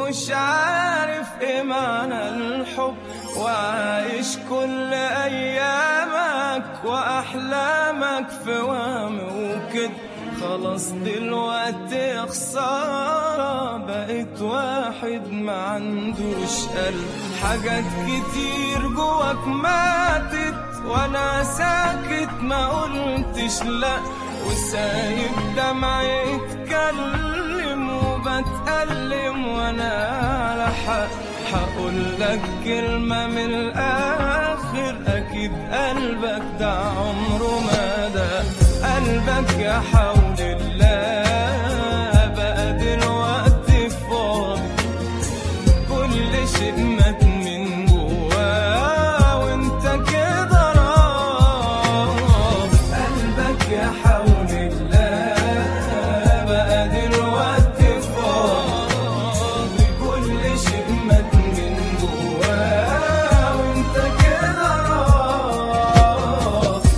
ومش عارف ايه معنى الحب وعايش كل ايامك واحلامك في وهم وكده خلاص دلوقتي خسارة بقيت واحد ما عندوش قلب حاجات كتير جواك ماتت وانا ساكت ما قلتش لا وسايب دمعي يتكلم وبتألم وانا على حق هقول لك كلمة من الآخر أكيد قلبك ده عمره ما ده قلبك يا حول الله بقى دلوقتي فاضي كل شيء مات من جواه وانت كده راضي قلبك يا حول الله بقى دلوقتي فاضي كل شيء مات من جواه وانت كده راضي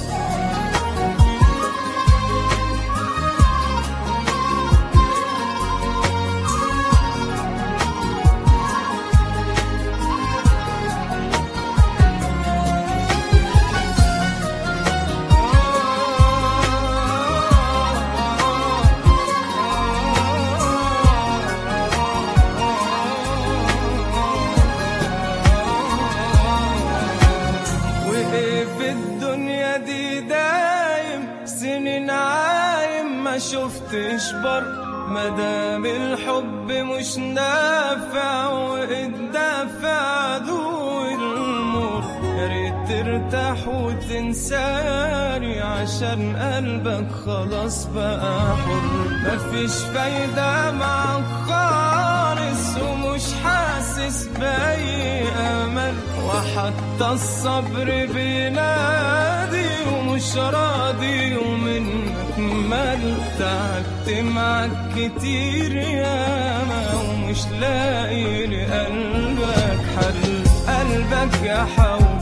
وايه في الدنيا دي دايم سنين عايم ما شفتش بر مدام الحب مش نافع والدافع عدو المر يا ريت ترتاح وتنساني عشان قلبك خلاص بقى حر مفيش فايدة معاك خالص ومش حاسس بأي أمل وحتى الصبر بينادي ومش راضي ومنك مل تعبت معاك كتير ياما ومش لاقي لقلبك حل قلبك يا حول